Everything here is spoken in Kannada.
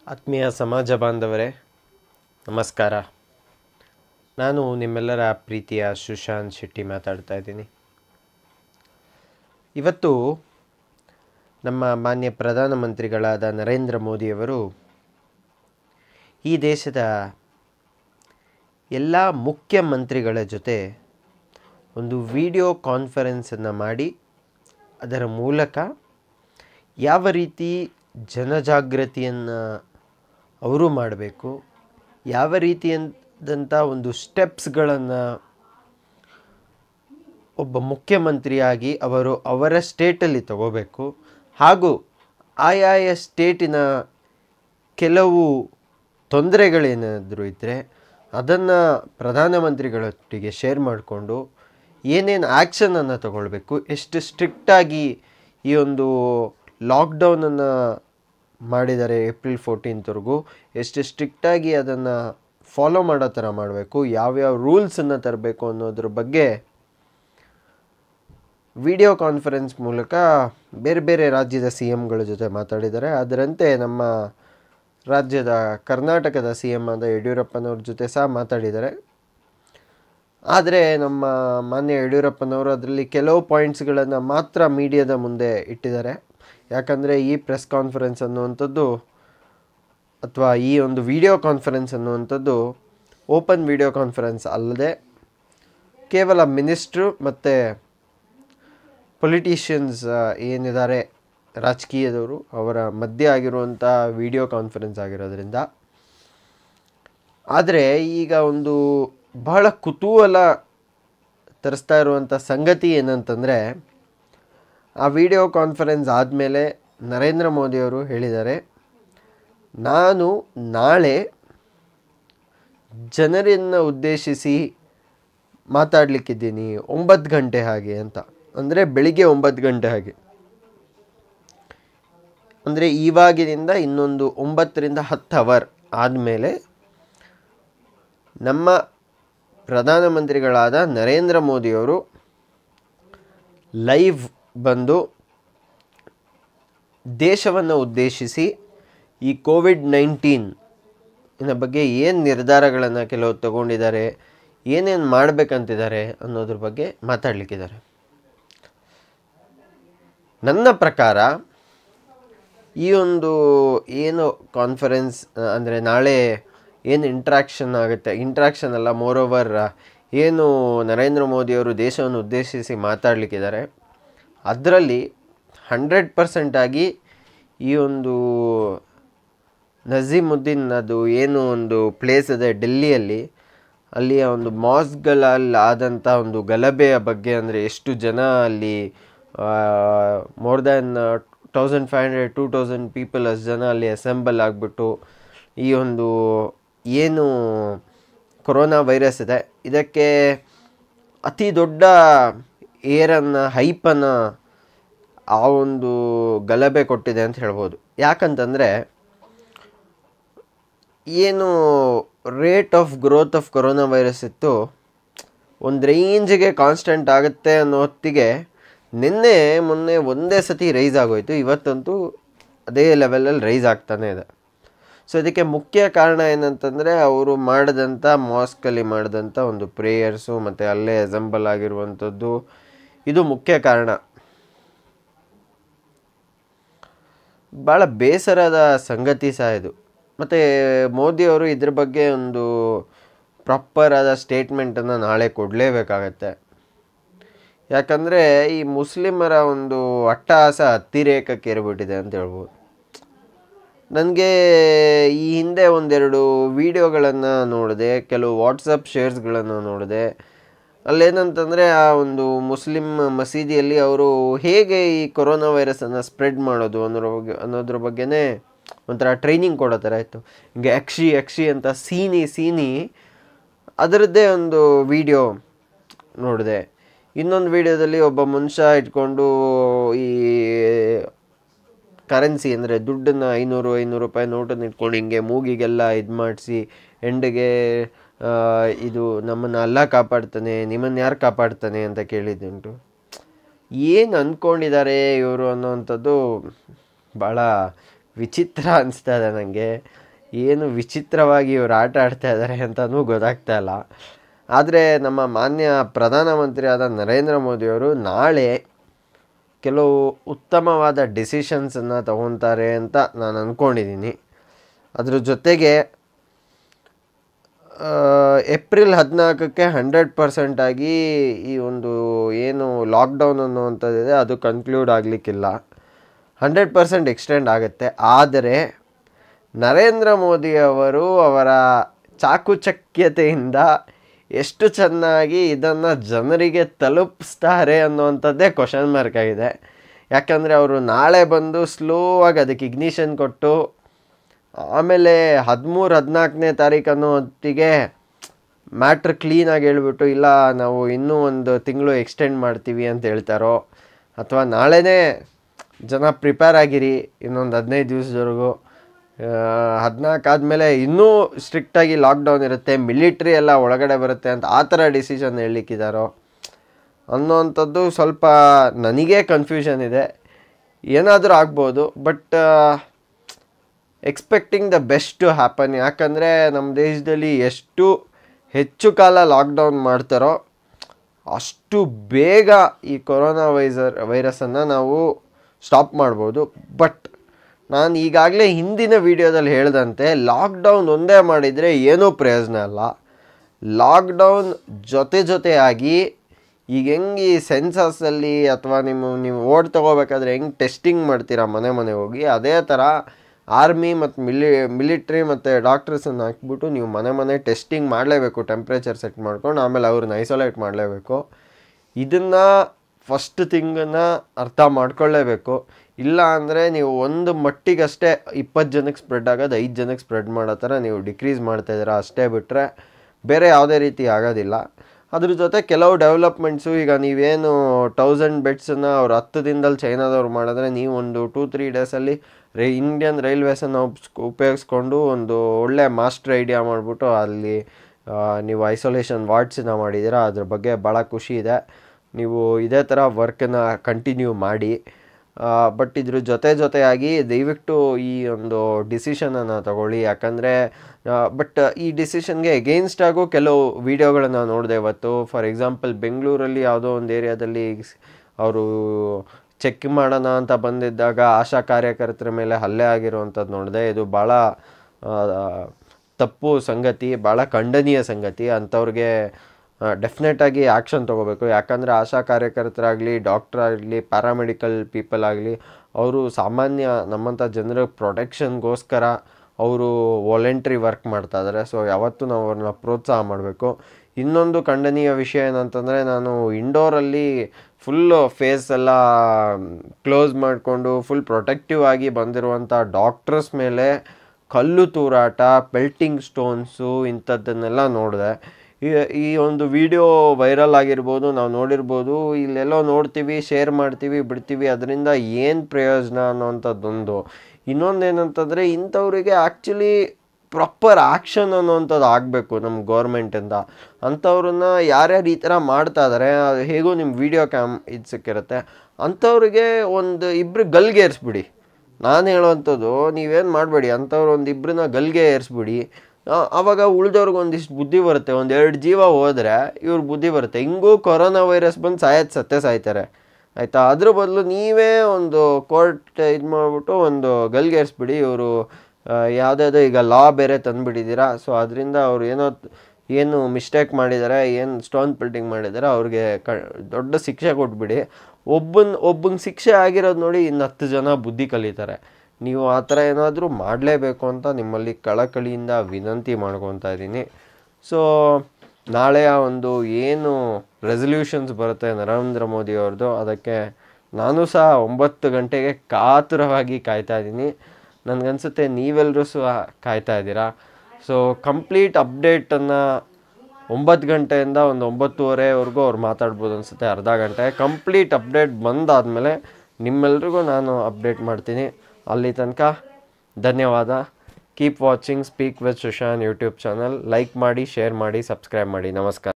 ಆತ್ಮೀಯ ಸಮಾಜ ಬಾಂಧವರೇ ನಮಸ್ಕಾರ ನಾನು ನಿಮ್ಮೆಲ್ಲರ ಪ್ರೀತಿಯ ಸುಶಾಂತ್ ಶೆಟ್ಟಿ ಮಾತಾಡ್ತಾ ಇದ್ದೀನಿ ಇವತ್ತು ನಮ್ಮ ಮಾನ್ಯ ಪ್ರಧಾನಮಂತ್ರಿಗಳಾದ ನರೇಂದ್ರ ಮೋದಿಯವರು ಈ ದೇಶದ ಎಲ್ಲ ಮುಖ್ಯಮಂತ್ರಿಗಳ ಜೊತೆ ಒಂದು ವಿಡಿಯೋ ಕಾನ್ಫರೆನ್ಸನ್ನು ಮಾಡಿ ಅದರ ಮೂಲಕ ಯಾವ ರೀತಿ ಜನಜಾಗೃತಿಯನ್ನು ಅವರು ಮಾಡಬೇಕು ಯಾವ ರೀತಿಯಾದಂಥ ಒಂದು ಸ್ಟೆಪ್ಸ್ಗಳನ್ನು ಒಬ್ಬ ಮುಖ್ಯಮಂತ್ರಿಯಾಗಿ ಅವರು ಅವರ ಸ್ಟೇಟಲ್ಲಿ ತಗೋಬೇಕು ಹಾಗೂ ಆಯಾಯ ಸ್ಟೇಟಿನ ಕೆಲವು ತೊಂದರೆಗಳೇನಾದರೂ ಇದ್ದರೆ ಅದನ್ನು ಪ್ರಧಾನಮಂತ್ರಿಗಳೊಟ್ಟಿಗೆ ಶೇರ್ ಮಾಡಿಕೊಂಡು ಏನೇನು ಆ್ಯಕ್ಷನನ್ನು ತಗೊಳ್ಬೇಕು ಎಷ್ಟು ಸ್ಟ್ರಿಕ್ಟಾಗಿ ಈ ಒಂದು ಲಾಕ್ಡೌನನ್ನು ಮಾಡಿದ್ದಾರೆ ಏಪ್ರಿಲ್ ಫೋರ್ಟೀನ್ತ್ವರೆಗೂ ಎಷ್ಟು ಸ್ಟ್ರಿಕ್ಟಾಗಿ ಅದನ್ನು ಫಾಲೋ ಮಾಡೋ ಥರ ಮಾಡಬೇಕು ಯಾವ್ಯಾವ ರೂಲ್ಸನ್ನು ತರಬೇಕು ಅನ್ನೋದ್ರ ಬಗ್ಗೆ ವಿಡಿಯೋ ಕಾನ್ಫರೆನ್ಸ್ ಮೂಲಕ ಬೇರೆ ಬೇರೆ ರಾಜ್ಯದ ಸಿ ಎಮ್ಗಳ ಜೊತೆ ಮಾತಾಡಿದ್ದಾರೆ ಅದರಂತೆ ನಮ್ಮ ರಾಜ್ಯದ ಕರ್ನಾಟಕದ ಸಿ ಎಮ್ ಆದ ಯಡಿಯೂರಪ್ಪನವ್ರ ಜೊತೆ ಸಹ ಮಾತಾಡಿದ್ದಾರೆ ಆದರೆ ನಮ್ಮ ಮಾನ್ಯ ಯಡಿಯೂರಪ್ಪನವರು ಅದರಲ್ಲಿ ಕೆಲವು ಪಾಯಿಂಟ್ಸ್ಗಳನ್ನು ಮಾತ್ರ ಮೀಡಿಯಾದ ಮುಂದೆ ಇಟ್ಟಿದ್ದಾರೆ ಯಾಕಂದರೆ ಈ ಪ್ರೆಸ್ ಕಾನ್ಫರೆನ್ಸ್ ಅನ್ನುವಂಥದ್ದು ಅಥವಾ ಈ ಒಂದು ವಿಡಿಯೋ ಕಾನ್ಫರೆನ್ಸ್ ಅನ್ನುವಂಥದ್ದು ಓಪನ್ ವಿಡಿಯೋ ಕಾನ್ಫರೆನ್ಸ್ ಅಲ್ಲದೆ ಕೇವಲ ಮಿನಿಸ್ಟ್ರು ಮತ್ತು ಪೊಲಿಟಿಷಿಯನ್ಸ್ ಏನಿದ್ದಾರೆ ರಾಜಕೀಯದವರು ಅವರ ಮಧ್ಯೆ ಆಗಿರುವಂಥ ವಿಡಿಯೋ ಕಾನ್ಫರೆನ್ಸ್ ಆಗಿರೋದ್ರಿಂದ ಆದರೆ ಈಗ ಒಂದು ಬಹಳ ಕುತೂಹಲ ತರಿಸ್ತಾ ಇರುವಂಥ ಸಂಗತಿ ಏನಂತಂದರೆ ಆ ವಿಡಿಯೋ ಕಾನ್ಫರೆನ್ಸ್ ಆದಮೇಲೆ ನರೇಂದ್ರ ಮೋದಿಯವರು ಹೇಳಿದ್ದಾರೆ ನಾನು ನಾಳೆ ಜನರನ್ನು ಉದ್ದೇಶಿಸಿ ಮಾತಾಡಲಿಕ್ಕಿದ್ದೀನಿ ಒಂಬತ್ತು ಗಂಟೆ ಹಾಗೆ ಅಂತ ಅಂದರೆ ಬೆಳಿಗ್ಗೆ ಒಂಬತ್ತು ಗಂಟೆ ಹಾಗೆ ಅಂದರೆ ಇವಾಗಿನಿಂದ ಇನ್ನೊಂದು ಒಂಬತ್ತರಿಂದ ಹತ್ತು ಅವರ್ ಆದಮೇಲೆ ನಮ್ಮ ಪ್ರಧಾನಮಂತ್ರಿಗಳಾದ ನರೇಂದ್ರ ಮೋದಿಯವರು ಲೈವ್ ಬಂದು ದೇಶವನ್ನು ಉದ್ದೇಶಿಸಿ ಈ ಕೋವಿಡ್ ನೈನ್ಟೀನ್ ಇನ್ನ ಬಗ್ಗೆ ಏನು ನಿರ್ಧಾರಗಳನ್ನು ಕೆಲವು ತಗೊಂಡಿದ್ದಾರೆ ಏನೇನು ಮಾಡಬೇಕಂತಿದ್ದಾರೆ ಅನ್ನೋದ್ರ ಬಗ್ಗೆ ಮಾತಾಡಲಿಕ್ಕಿದ್ದಾರೆ ನನ್ನ ಪ್ರಕಾರ ಈ ಒಂದು ಏನು ಕಾನ್ಫರೆನ್ಸ್ ಅಂದರೆ ನಾಳೆ ಏನು ಇಂಟ್ರಾಕ್ಷನ್ ಆಗುತ್ತೆ ಇಂಟ್ರಾಕ್ಷನ್ ಅಲ್ಲ ಮೋರ್ ಓವರ್ ಏನು ನರೇಂದ್ರ ಮೋದಿಯವರು ದೇಶವನ್ನು ಉದ್ದೇಶಿಸಿ ಮಾತಾಡಲಿಕ್ಕಿದ್ದಾರೆ ಅದರಲ್ಲಿ ಹಂಡ್ರೆಡ್ ಪರ್ಸೆಂಟಾಗಿ ಈ ಒಂದು ನಜೀಮುದ್ದೀನ್ ಅದು ಏನು ಒಂದು ಪ್ಲೇಸ್ ಇದೆ ಡೆಲ್ಲಿಯಲ್ಲಿ ಅಲ್ಲಿಯ ಒಂದು ಮಾಸ್ಗಳಲ್ಲಿ ಆದಂಥ ಒಂದು ಗಲಭೆಯ ಬಗ್ಗೆ ಅಂದರೆ ಎಷ್ಟು ಜನ ಅಲ್ಲಿ more than thousand five hundred two thousand people ಅಷ್ಟು ಜನ ಅಲ್ಲಿ ಅಸೆಂಬಲ್ ಆಗಿಬಿಟ್ಟು ಈ ಒಂದು ಏನು ಕೊರೋನಾ ವೈರಸ್ ಇದೆ ಇದಕ್ಕೆ ಅತಿ ದೊಡ್ಡ ಏರನ್ನು ಹೈಪನ್ನು ಆ ಒಂದು ಗಲಭೆ ಕೊಟ್ಟಿದೆ ಅಂತ ಹೇಳ್ಬೋದು ಯಾಕಂತಂದರೆ ಏನು rate of growth of corona virus ಇತ್ತು ಒಂದು ರೇಂಜಿಗೆ ಕಾನ್ಸ್ಟೆಂಟ್ ಆಗುತ್ತೆ ಅನ್ನೋ ಹೊತ್ತಿಗೆ ನಿನ್ನೆ ಮೊನ್ನೆ ಒಂದೇ ಸತಿ ರೈಸ್ ಆಗೋಯ್ತು ಇವತ್ತಂತೂ ಅದೇ ಲೆವೆಲಲ್ಲಿ ರೈಸ್ ಆಗ್ತಾನೆ ಇದೆ ಸೊ ಇದಕ್ಕೆ ಮುಖ್ಯ ಕಾರಣ ಏನಂತಂದರೆ ಅವರು ಮಾಡಿದಂಥ ಮಾಸ್ಕಲ್ಲಿ ಮಾಡಿದಂಥ ಒಂದು ಪ್ರೇಯರ್ಸು ಮತ್ತು ಅಲ್ಲೇ ಅಸೆಂಬಲ್ ಆಗಿರುವಂಥದ್ದು ಇದು ಮುಖ್ಯ ಕಾರಣ ಭಾಳ ಬೇಸರದ ಸಂಗತಿ ಸಹ ಇದು ಮತ್ತು ಮೋದಿಯವರು ಇದ್ರ ಬಗ್ಗೆ ಒಂದು ಪ್ರಾಪರ್ ಆದ ಸ್ಟೇಟ್ಮೆಂಟನ್ನು ನಾಳೆ ಕೊಡಲೇಬೇಕಾಗತ್ತೆ ಯಾಕಂದರೆ ಈ ಮುಸ್ಲಿಮರ ಒಂದು ಅಟ್ಟಹಾಸ ಅತಿರೇಕಕ್ಕೆ ಏರ್ಬಿಟ್ಟಿದೆ ಅಂತ ಹೇಳ್ಬೋದು ನನಗೆ ಈ ಹಿಂದೆ ಒಂದೆರಡು ವೀಡಿಯೋಗಳನ್ನು ನೋಡಿದೆ ಕೆಲವು ವಾಟ್ಸಪ್ ಶೇರ್ಸ್ಗಳನ್ನು ನೋಡಿದೆ ಅಲ್ಲೇನಂತಂದರೆ ಆ ಒಂದು ಮುಸ್ಲಿಂ ಮಸೀದಿಯಲ್ಲಿ ಅವರು ಹೇಗೆ ಈ ಕೊರೋನಾ ವೈರಸನ್ನು ಸ್ಪ್ರೆಡ್ ಮಾಡೋದು ಅನ್ನೋದ್ರ ಬಗ್ಗೆ ಅನ್ನೋದ್ರ ಬಗ್ಗೆನೇ ಒಂಥರ ಟ್ರೈನಿಂಗ್ ಕೊಡೋ ಥರ ಇತ್ತು ಹಿಂಗೆ ಯಕ್ಷಿ ಯಕ್ಷಿ ಅಂತ ಸೀನಿ ಸೀನಿ ಅದರದ್ದೇ ಒಂದು ವಿಡಿಯೋ ನೋಡಿದೆ ಇನ್ನೊಂದು ವಿಡಿಯೋದಲ್ಲಿ ಒಬ್ಬ ಮನುಷ್ಯ ಇಟ್ಕೊಂಡು ಈ ಕರೆನ್ಸಿ ಅಂದರೆ ದುಡ್ಡನ್ನು ಐನೂರು ಐನೂರು ರೂಪಾಯಿ ನೋಟನ್ನು ಇಟ್ಕೊಂಡು ಹಿಂಗೆ ಮೂಗಿಗೆಲ್ಲ ಇದು ಮಾಡಿಸಿ ಎಂಡಿಗೆ ಇದು ನಮ್ಮನ್ನು ಅಲ್ಲ ಕಾಪಾಡ್ತಾನೆ ನಿಮ್ಮನ್ನು ಯಾರು ಕಾಪಾಡ್ತಾನೆ ಅಂತ ಕೇಳಿದ್ದುಂಟು ಏನು ಅಂದ್ಕೊಂಡಿದ್ದಾರೆ ಇವರು ಅನ್ನೋವಂಥದ್ದು ಭಾಳ ವಿಚಿತ್ರ ಅನಿಸ್ತಾ ಇದೆ ನನಗೆ ಏನು ವಿಚಿತ್ರವಾಗಿ ಇವ್ರು ಆಟ ಆಡ್ತಾ ಇದ್ದಾರೆ ಅಂತಲೂ ಗೊತ್ತಾಗ್ತಾ ಇಲ್ಲ ಆದರೆ ನಮ್ಮ ಮಾನ್ಯ ಪ್ರಧಾನಮಂತ್ರಿಯಾದ ನರೇಂದ್ರ ಮೋದಿಯವರು ನಾಳೆ ಕೆಲವು ಉತ್ತಮವಾದ ಡಿಸಿಷನ್ಸನ್ನು ತಗೊತಾರೆ ಅಂತ ನಾನು ಅಂದ್ಕೊಂಡಿದ್ದೀನಿ ಅದ್ರ ಜೊತೆಗೆ ಆ, ಏಪ್ರಿಲ್ ಹದಿನಾಲ್ಕಕ್ಕೆ ಹಂಡ್ರೆಡ್ ಪರ್ಸೆಂಟ್ ಆಗಿ ಈ ಒಂದು ಏನು ಲಾಕ್ಡೌನ್ ಅನ್ನುವಂಥದ್ದಿದೆ ಅದು ಕನ್ಕ್ಲೂಡ್ ಆಗಲಿಕ್ಕಿಲ್ಲ ಹಂಡ್ರೆಡ್ ಪರ್ಸೆಂಟ್ ಎಕ್ಸ್ಟೆಂಡ್ ಆಗುತ್ತೆ ಆದರೆ ನರೇಂದ್ರ ಮೋದಿಯವರು ಅವರ ಚಾಕುಚಕ್ಯತೆಯಿಂದ ಎಷ್ಟು ಚೆನ್ನಾಗಿ ಇದನ್ನು ಜನರಿಗೆ ತಲುಪಿಸ್ತಾರೆ ಅನ್ನುವಂಥದ್ದೇ ಕ್ವಶನ್ ಮಾರ್ಕ್ ಆಗಿದೆ ಯಾಕಂದರೆ ಅವರು ನಾಳೆ ಬಂದು ಸ್ಲೋ ಆಗಿ ಅದಕ್ಕೆ ಇಗ್ನಿಷನ್ ಕೊಟ್ಟು ಆಮೇಲೆ ಹದಿಮೂರು ಹದಿನಾಲ್ಕನೇ ತಾರೀಕು ಅನ್ನೋ ಹೊತ್ತಿಗೆ ಮ್ಯಾಟ್ರ್ ಕ್ಲೀನಾಗಿ ಹೇಳ್ಬಿಟ್ಟು ಇಲ್ಲ ನಾವು ಇನ್ನೂ ಒಂದು ತಿಂಗಳು ಎಕ್ಸ್ಟೆಂಡ್ ಮಾಡ್ತೀವಿ ಅಂತ ಹೇಳ್ತಾರೋ ಅಥವಾ ನಾಳೆನೇ ಜನ ಪ್ರಿಪೇರ್ ಆಗಿರಿ ಇನ್ನೊಂದು ಹದಿನೈದು ದಿವಸದವರೆಗೂ ಹದಿನಾಲ್ಕು ಆದಮೇಲೆ ಇನ್ನೂ ಸ್ಟ್ರಿಕ್ಟಾಗಿ ಲಾಕ್ಡೌನ್ ಇರುತ್ತೆ ಮಿಲಿಟ್ರಿ ಎಲ್ಲ ಒಳಗಡೆ ಬರುತ್ತೆ ಅಂತ ಆ ಥರ ಡಿಸಿಷನ್ ಹೇಳಲಿಕ್ಕಿದ್ದಾರೋ ಅನ್ನೋವಂಥದ್ದು ಸ್ವಲ್ಪ ನನಗೇ ಕನ್ಫ್ಯೂಷನ್ ಇದೆ ಏನಾದರೂ ಆಗ್ಬೋದು but expecting the best to happen ಯಾಕಂದರೆ ನಮ್ಮ ದೇಶದಲ್ಲಿ ಎಷ್ಟು ಹೆಚ್ಚು ಕಾಲ ಲಾಕ್ಡೌನ್ ಮಾಡ್ತಾರೋ ಅಷ್ಟು ಬೇಗ ಈ ಕೊರೋನಾ ವೈಸರ್ ವೈರಸನ್ನು ನಾವು ಸ್ಟಾಪ್ ಮಾಡ್ಬೋದು ಬಟ್ ನಾನು ಈಗಾಗಲೇ ಹಿಂದಿನ ವಿಡಿಯೋದಲ್ಲಿ ಹೇಳ್ದಂತೆ ಲಾಕ್ಡೌನ್ ಒಂದೇ ಮಾಡಿದರೆ ಏನೂ ಪ್ರಯೋಜನ ಅಲ್ಲ ಲಾಕ್ಡೌನ್ ಜೊತೆ ಜೊತೆಯಾಗಿ ಈಗ ಹೆಂಗೆ ಈ ಸೆನ್ಸಸ್ಸಲ್ಲಿ ಅಥವಾ ನಿಮ್ಮ ನೀವು ಓಟ್ ತೊಗೋಬೇಕಾದ್ರೆ ಹೆಂಗೆ ಟೆಸ್ಟಿಂಗ್ ಮಾಡ್ತೀರಾ ಮನೆ ಮನೆ ಹೋಗಿ ಅದೇ ಥರ ಆರ್ಮಿ ಮತ್ತು ಮಿಲಿ ಮಿಲಿಟ್ರಿ ಮತ್ತು ಡಾಕ್ಟರ್ಸನ್ನು ಹಾಕ್ಬಿಟ್ಟು ನೀವು ಮನೆ ಮನೆ ಟೆಸ್ಟಿಂಗ್ ಮಾಡಲೇಬೇಕು ಟೆಂಪ್ರೇಚರ್ ಸೆಟ್ ಮಾಡ್ಕೊಂಡು ಆಮೇಲೆ ಅವ್ರನ್ನ ಐಸೋಲೇಟ್ ಮಾಡಲೇಬೇಕು ಇದನ್ನು ಫಸ್ಟ್ ಥಿಂಗನ್ನು ಅರ್ಥ ಮಾಡ್ಕೊಳ್ಳೇಬೇಕು ಇಲ್ಲ ಅಂದರೆ ನೀವು ಒಂದು ಮಟ್ಟಿಗಷ್ಟೇ ಇಪ್ಪತ್ತು ಜನಕ್ಕೆ ಸ್ಪ್ರೆಡ್ ಆಗೋದು ಐದು ಜನಕ್ಕೆ ಸ್ಪ್ರೆಡ್ ಮಾಡೋ ಥರ ನೀವು ಡಿಕ್ರೀಸ್ ಮಾಡ್ತಾಯಿದ್ದೀರಾ ಅಷ್ಟೇ ಬಿಟ್ಟರೆ ಬೇರೆ ಯಾವುದೇ ರೀತಿ ಆಗೋದಿಲ್ಲ ಅದ್ರ ಜೊತೆ ಕೆಲವು ಡೆವಲಪ್ಮೆಂಟ್ಸು ಈಗ ನೀವೇನು ತೌಸಂಡ್ ಬೆಡ್ಸನ್ನು ಅವ್ರು ಹತ್ತು ದಿನದಲ್ಲಿ ಚೈನಾದವ್ರು ಮಾಡಿದ್ರೆ ನೀವು ಒಂದು ಟೂ ತ್ರೀ ಡೇಸಲ್ಲಿ ರೈ ಇಂಡಿಯನ್ ರೈಲ್ವೇಸನ್ನು ಉಪಯೋಗಿಸ್ಕೊಂಡು ಒಂದು ಒಳ್ಳೆ ಮಾಸ್ಟರ್ ಐಡಿಯಾ ಮಾಡಿಬಿಟ್ಟು ಅಲ್ಲಿ ಆ, ನೀವು ಐಸೋಲೇಷನ್ ವಾರ್ಡ್ಸನ್ನ ಮಾಡಿದ್ದೀರಾ ಅದ್ರ ಬಗ್ಗೆ ಭಾಳ ಖುಷಿ ಇದೆ ನೀವು ಇದೇ ಥರ ವರ್ಕನ್ನು ಕಂಟಿನ್ಯೂ ಮಾಡಿ ಬಟ್ ಇದ್ರ ಜೊತೆ ಜೊತೆಯಾಗಿ ದಯವಿಟ್ಟು ಈ ಒಂದು ಡಿಸಿಷನನ್ನು ತಗೊಳ್ಳಿ ಯಾಕಂದರೆ ಬಟ್ ಈ ಡಿಸಿಷನ್ಗೆ ಎಗೇನ್ಸ್ಟ್ ಆಗು ಕೆಲವು ವೀಡಿಯೋಗಳನ್ನು ನೋಡಿದೆ ಇವತ್ತು ಫಾರ್ ಎಕ್ಸಾಂಪಲ್ ಬೆಂಗಳೂರಲ್ಲಿ ಯಾವುದೋ ಒಂದು ಏರಿಯಾದಲ್ಲಿ ಅವರು ಚೆಕ್ ಮಾಡೋಣ ಅಂತ ಬಂದಿದ್ದಾಗ ಆಶಾ ಕಾರ್ಯಕರ್ತರ ಮೇಲೆ ಹಲ್ಲೆ ಆಗಿರುವಂಥದ್ದು ನೋಡಿದೆ ಇದು ಭಾಳ ಆ, ತಪ್ಪು ಸಂಗತಿ ಭಾಳ ಖಂಡನೀಯ ಸಂಗತಿ ಅಂಥವ್ರಿಗೆ ಡೆಫಿನೆಟಾಗಿ ಆ್ಯಕ್ಷನ್ ತೊಗೋಬೇಕು ಯಾಕಂದರೆ ಆಶಾ ಕಾರ್ಯಕರ್ತರಾಗಲಿ ಡಾಕ್ಟ್ರ್ ಆಗಲಿ ಪ್ಯಾರಾಮೆಡಿಕಲ್ ಪೀಪಲ್ ಆಗಲಿ ಅವರು ಸಾಮಾನ್ಯ ನಮ್ಮಂಥ ಜನರ ಪ್ರೊಟೆಕ್ಷನ್ಗೋಸ್ಕರ ಅವರು ವಾಲಂಟ್ರಿ ವರ್ಕ್ ಮಾಡ್ತಾ ಇದ್ದಾರೆ ಸೊ ಯಾವತ್ತೂ ನಾವು ಅವ್ರನ್ನ ಪ್ರೋತ್ಸಾಹ ಮಾಡಬೇಕು ಇನ್ನೊಂದು ಖಂಡನೀಯ ವಿಷಯ ಏನಂತಂದರೆ ನಾನು ಇಂಡೋರಲ್ಲಿ ಫುಲ್ಲು ಫೇಸ್ ಎಲ್ಲ ಕ್ಲೋಸ್ ಮಾಡಿಕೊಂಡು ಫುಲ್ ಪ್ರೊಟೆಕ್ಟಿವ್ ಆಗಿ ಬಂದಿರುವಂಥ ಡಾಕ್ಟರ್ಸ್ ಮೇಲೆ ಕಲ್ಲು ತೂರಾಟ ಪೆಲ್ಟಿಂಗ್ ಸ್ಟೋನ್ಸು ಇಂಥದ್ದನ್ನೆಲ್ಲ ನೋಡಿದೆ ಈ ಈ ಒಂದು ವಿಡಿಯೋ ವೈರಲ್ ಆಗಿರ್ಬೋದು ನಾವು ನೋಡಿರ್ಬೋದು ಇಲ್ಲೆಲ್ಲೋ ನೋಡ್ತೀವಿ ಶೇರ್ ಮಾಡ್ತೀವಿ ಬಿಡ್ತೀವಿ ಅದರಿಂದ ಏನು ಪ್ರಯೋಜನ ಅನ್ನೋವಂಥದ್ದೊಂದು ಇನ್ನೊಂದು ಏನಂತಂದರೆ ಇಂಥವ್ರಿಗೆ ಆ್ಯಕ್ಚುಲಿ ಪ್ರಾಪರ್ ಆ್ಯಕ್ಷನ್ ಅನ್ನೋವಂಥದ್ದು ಆಗಬೇಕು ನಮ್ಮ ಗೌರ್ಮೆಂಟಿಂದ ಅಂಥವ್ರನ್ನ ಯಾರ್ಯಾರು ಈ ಥರ ಮಾಡ್ತಾ ಇದ್ದಾರೆ ಅದು ಹೇಗೂ ನಿಮ್ಮ ವಿಡಿಯೋ ಕ್ಯಾಮ್ ಇದು ಸಿಕ್ಕಿರುತ್ತೆ ಅಂಥವ್ರಿಗೆ ಒಂದು ಇಬ್ಬರು ಗಲ್ಗೆ ಏರಿಸ್ಬಿಡಿ ನಾನು ಹೇಳೋವಂಥದ್ದು ನೀವೇನು ಮಾಡಬೇಡಿ ಅಂಥವ್ರು ಒಂದು ಇಬ್ಬರನ್ನ ಗಲ್ಗೆ ಏರಿಸ್ಬಿಡಿ ಆ- ಆವಾಗ ಉಳ್ದವ್ರಿಗೆ ಒಂದಿಷ್ಟು ಬುದ್ಧಿ ಬರುತ್ತೆ ಒಂದು ಎರಡು ಜೀವ ಹೋದರೆ ಇವ್ರ ಬುದ್ಧಿ ಬರುತ್ತೆ ಹಿಂಗೂ ಕೊರೋನಾ ವೈರಸ್ ಬಂದು ಸಾಯತ್ ಸತ್ತೇ ಸಾಯ್ತಾರೆ ಆಯಿತಾ ಅದ್ರ ಬದಲು ನೀವೇ ಒಂದು ಕೋರ್ಟ್ ಇದು ಮಾಡಿಬಿಟ್ಟು ಒಂದು ಗಲ್ಗೇರಿಸ್ಬಿಡಿ ಇವರು ಯಾವುದಾದ್ರು ಈಗ ಲಾ ಬೇರೆ ತಂದುಬಿಟ್ಟಿದ್ದೀರಾ ಸೊ ಅದರಿಂದ ಅವ್ರು ಏನೋ ಏನು ಮಿಸ್ಟೇಕ್ ಮಾಡಿದ್ದಾರೆ ಏನು ಸ್ಟೋನ್ ಬಿಲ್ಡಿಂಗ್ ಮಾಡಿದ್ದಾರೆ ಅವ್ರಿಗೆ ಕ ದೊಡ್ಡ ಶಿಕ್ಷೆ ಕೊಟ್ಬಿಡಿ ಒಬ್ಬನ ಒಬ್ಬಂಗೆ ಶಿಕ್ಷೆ ಆಗಿರೋದು ನೋಡಿ ಇನ್ನು ಹತ್ತು ಜನ ಬುದ್ಧಿ ಕಲಿತಾರೆ ನೀವು ಆ ಥರ ಏನಾದರೂ ಮಾಡಲೇಬೇಕು ಅಂತ ನಿಮ್ಮಲ್ಲಿ ಕಳಕಳಿಯಿಂದ ವಿನಂತಿ ಮಾಡ್ಕೊತಾ ಇದ್ದೀನಿ ಸೊ ನಾಳೆಯ ಒಂದು ಏನು ರೆಸಲ್ಯೂಷನ್ಸ್ ಬರುತ್ತೆ ನರೇಂದ್ರ ಮೋದಿ ಅವ್ರದ್ದು ಅದಕ್ಕೆ ನಾನು ಸಹ ಒಂಬತ್ತು ಗಂಟೆಗೆ ಕಾತುರವಾಗಿ ಕಾಯ್ತಾ ಇದ್ದೀನಿ ನನಗನ್ಸುತ್ತೆ ನೀವೆಲ್ಲರೂ ಸಹ ಕಾಯ್ತಾ ಇದ್ದೀರಾ ಸೊ ಕಂಪ್ಲೀಟ್ ಅಪ್ಡೇಟನ್ನು ಒಂಬತ್ತು ಗಂಟೆಯಿಂದ ಒಂದು ಒಂಬತ್ತುವರೆವರೆಗೂ ಅವ್ರು ಮಾತಾಡ್ಬೋದು ಅನಿಸುತ್ತೆ ಅರ್ಧ ಗಂಟೆ ಕಂಪ್ಲೀಟ್ ಅಪ್ಡೇಟ್ ಬಂದಾದಮೇಲೆ ನಿಮ್ಮೆಲ್ರಿಗೂ ನಾನು ಅಪ್ಡೇಟ್ ಮಾಡ್ತೀನಿ ಅಲ್ಲಿ ತನಕ ಧನ್ಯವಾದ keep watching speak with Sushan YouTube channel like ಮಾಡಿ ಶೇರ್ ಮಾಡಿ ಸಬ್ಸ್ಕ್ರೈಬ್ ಮಾಡಿ ನಮಸ್ಕಾರ